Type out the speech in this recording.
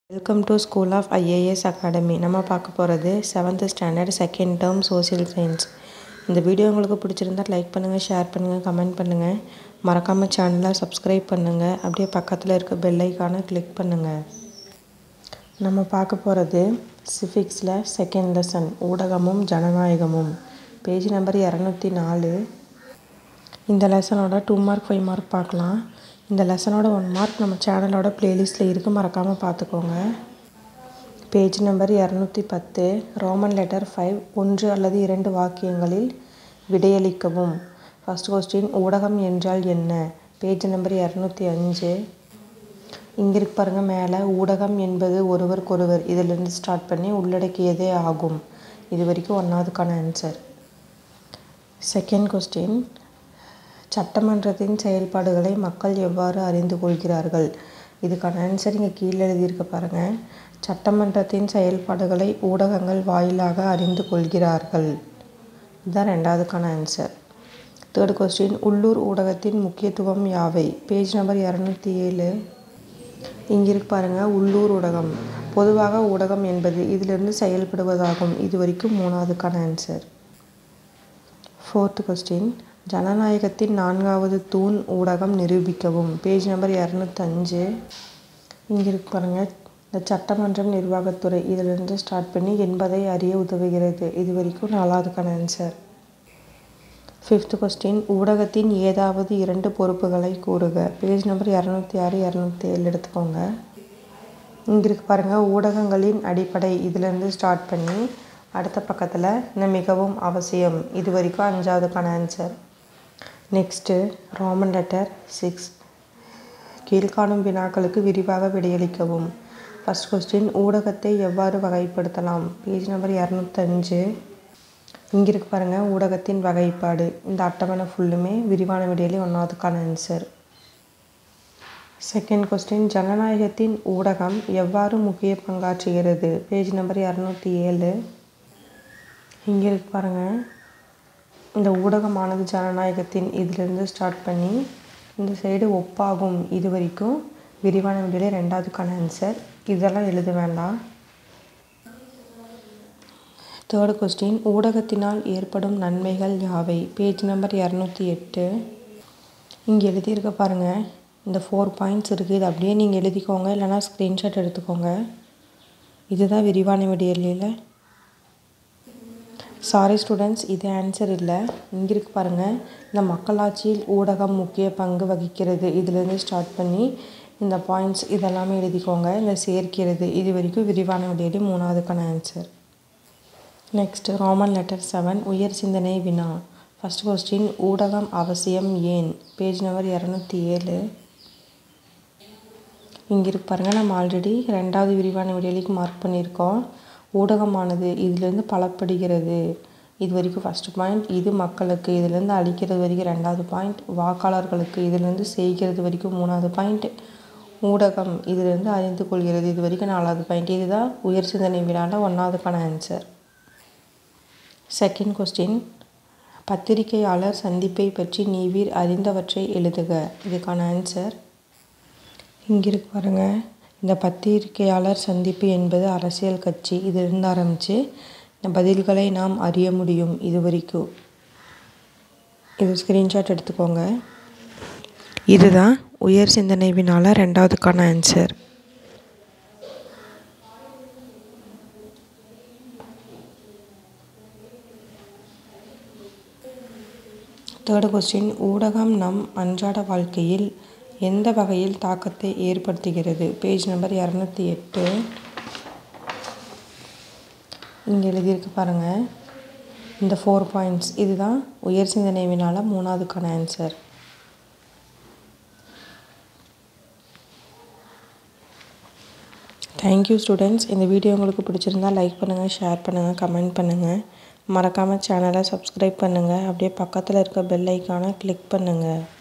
welcome to school of IAS academy நம்ம பார்க்க போகிறது seventh standard second term social science இந்த வீடியோ உங்களுக்கு பிடிச்சிருந்தா லைக் பண்ணுங்கள் ஷேர் பண்ணுங்கள் கமெண்ட் பண்ணுங்கள் மறக்காமல் சேனலை சப்ஸ்கிரைப் பண்ணுங்கள் அப்படியே பக்கத்தில் இருக்க பெல் ஐக்கானை கிளிக் பண்ணுங்கள் நம்ம பார்க்க போகிறது சிஃபிக்ஸில் செகண்ட் லெசன் ஊடகமும் ஜனநாயகமும் பேஜ் நம்பர் இரநூத்தி நாலு இந்த லெசனோட டூ மார்க் ஃபைவ் மார்க் பார்க்கலாம் இந்த லெசனோட ஒன் மார்க் நம்ம சேனலோட ப்ளேலிஸ்ட்டில் இருக்குது மறக்காமல் பார்த்துக்கோங்க பேஜ் நம்பர் இரநூத்தி பத்து ரோமன் லெட்டர் ஃபைவ் ஒன்று அல்லது இரண்டு வாக்கியங்களில் விடையளிக்கவும் ஃபஸ்ட் கொஸ்டின் ஊடகம் என்றால் என்ன பேஜ் நம்பர் இரநூத்தி அஞ்சு இங்கே இருக்கு பாருங்கள் மேலே ஊடகம் என்பது ஒருவருக்கொருவர் இதிலிருந்து ஸ்டார்ட் பண்ணி உள்ளடக்கியதே ஆகும் இது வரைக்கும் ஒன்றாவதுக்கான ஆன்சர் செகண்ட் கொஸ்டின் சட்டமன்றத்தின் செயல்பாடுகளை மக்கள் எவ்வாறு அறிந்து கொள்கிறார்கள் இதுக்கான ஆன்சர் இங்கே கீழே எழுதியிருக்க பாருங்கள் சட்டமன்றத்தின் செயல்பாடுகளை ஊடகங்கள் வாயிலாக அறிந்து கொள்கிறார்கள் இதுதான் ரெண்டாவதுக்கான ஆன்சர் தேர்ட் கொஸ்டின் உள்ளூர் ஊடகத்தின் முக்கியத்துவம் யாவை பேஜ் நம்பர் இரநூத்தி ஏழு இங்கே இருக்கு பாருங்கள் உள்ளூர் ஊடகம் பொதுவாக ஊடகம் என்பது இதிலிருந்து செயல்படுவதாகும் இது வரைக்கும் மூணாவதுக்கான ஆன்சர் ஃபோர்த் கொஸ்டின் ஜனநாயகத்தின் நான்காவது தூண் ஊடகம் நிரூபிக்கவும் பேஜ் நம்பர் இரநூத்தஞ்சு இங்கே இருக்கு பாருங்கள் இந்த சட்டமன்றம் நிர்வாகத்துறை இதிலிருந்து ஸ்டார்ட் பண்ணி என்பதை அறிய உதவுகிறது இது வரைக்கும் நாலாவதுக்கான ஆன்சர் ஃபிஃப்த் கொஸ்டின் ஊடகத்தின் ஏதாவது இரண்டு பொறுப்புகளை கூறுக பேஜ் நம்பர் இரநூத்தி ஆறு இரநூத்தி ஏழு எடுத்துக்கோங்க இங்கே இருக்கு பாருங்கள் ஊடகங்களின் அடிப்படை இதிலேருந்து ஸ்டார்ட் பண்ணி அடுத்த பக்கத்தில் இந்த மிகவும் அவசியம் இது வரைக்கும் அஞ்சாவதுக்கான answer next Roman letter six கீழ்காணும் வினாக்களுக்கு விரிவாக விடையளிக்கவும் ஃபஸ்ட் கொஸ்டின் ஊடகத்தை எவ்வாறு வகைப்படுத்தலாம் பேஜ் நம்பர் இரநூத்தஞ்சு இங்கே இருக்கு பாருங்கள் ஊடகத்தின் வகைப்பாடு இந்த அட்டவணை ஃபுல்லுமே விரிவான விடையிலே ஒன்றாவதுக்கான ஆன்சர் செகண்ட் கொஸ்டின் ஜனநாயகத்தின் ஊடகம் எவ்வாறு முக்கிய பங்காற்றுகிறது பேஜ் நம்பர் இரநூத்தி ஏழு இங்கே இருக்கு பாருங்கள் இந்த ஊடகமானது ஜனநாயகத்தின் இதிலிருந்து ஸ்டார்ட் பண்ணி இந்த சைடு ஒப்பாகும் இது வரைக்கும் விரிவான விடையிலே ரெண்டாவதுக்கான ஆன்சர் இதெல்லாம் எழுத வேண்டாம் தேர்டு கொஸ்டின் ஊடகத்தினால் ஏற்படும் நன்மைகள் யாவை பேஜ் நம்பர் இரநூத்தி எட்டு இங்கே எழுதியிருக்க பாருங்கள் இந்த ஃபோர் பாயிண்ட்ஸ் இருக்குது இது அப்படியே நீங்கள் எழுதிக்கோங்க இல்லைனா ஸ்க்ரீன்ஷாட் எடுத்துக்கோங்க இதுதான் விரிவான விடியலில் சாரி ஸ்டூடெண்ட்ஸ் இது ஆன்சர் இல்லை இங்கே இருக்கு பாருங்கள் இந்த மக்களாட்சியில் ஊடகம் முக்கிய பங்கு வகிக்கிறது இதிலேருந்து ஸ்டார்ட் பண்ணி இந்த பாயிண்ட்ஸ் இதெல்லாமே எழுதிக்கோங்க இந்த சேர்க்கிறது இது வரைக்கும் விரிவான விடையிலே மூணாவதுக்கான answer next Roman letter seven உயர் சிந்தனை வினா ஃபஸ்ட் கொஸ்டின் ஊடகம் அவசியம் ஏன் பேஜ் நம்பர் இரநூத்தி ஏழு இங்கே இருக்கு பாருங்கள் நம்ம ஆல்ரெடி ரெண்டாவது விரிவான விடையிலுக்கு மார்க் பண்ணியிருக்கோம் ஊடகமானது இதிலேருந்து பலப்படுகிறது இது வரைக்கும் ஃபஸ்ட்டு பாயிண்ட் இது மக்களுக்கு இதிலேருந்து அழிக்கிறது வரைக்கும் ரெண்டாவது பாயிண்ட் வாக்காளர்களுக்கு இதிலேருந்து செய்கிறது வரைக்கும் மூணாவது பாயிண்ட் ஊடகம் இதிலேருந்து அறிந்து கொள்கிறது இது வரைக்கும் நாலாவது பாயிண்ட் இதுதான் உயர் சிந்தனை வினாவில் ஒன்றாவதுக்கான ஆன்சர் செகண்ட் கொஸ்டின் பத்திரிகையாளர் சந்திப்பை பற்றி நீவீர் அறிந்தவற்றை எழுதுக இதுக்கான ஆன்சர் இங்கே இருக்கு பாருங்கள் இந்த பத்திரிகையாளர் சந்திப்பு என்பது அரசியல் கட்சி இதிலிருந்து ஆரம்பித்து இந்த பதில்களை நாம் அறிய முடியும் இது வரைக்கும் இது ஸ்க்ரீன்ஷாட் எடுத்துக்கோங்க இதுதான் உயர் சிந்தனை வினால ரெண்டாவதுக்கான ஆன்சர் தேர்டு கொஸ்டின் ஊடகம் நம் அன்றாட வாழ்க்கையில் எந்த வகையில் தாக்கத்தை ஏற்படுத்துகிறது பேஜ் நம்பர் இரநூத்தி எட்டு இங்கே எழுதியிருக்கு பாருங்கள் இந்த ஃபோர் பாயிண்ட்ஸ் இதுதான் உயர் சிந்தனை வினால மூணாவதுக்கான ஆன்சர் தேங்க்யூ ஸ்டூடெண்ட்ஸ் இந்த வீடியோ உங்களுக்கு பிடிச்சிருந்தா லைக் பண்ணுங்கள் ஷேர் பண்ணுங்கள் கமெண்ட் பண்ணுங்கள் மறக்காமல் சேனலை சப்ஸ்கிரைப் பண்ணுங்கள் அப்படியே பக்கத்தில் இருக்க பெல் ஐக்கானை கிளிக் பண்ணுங்கள்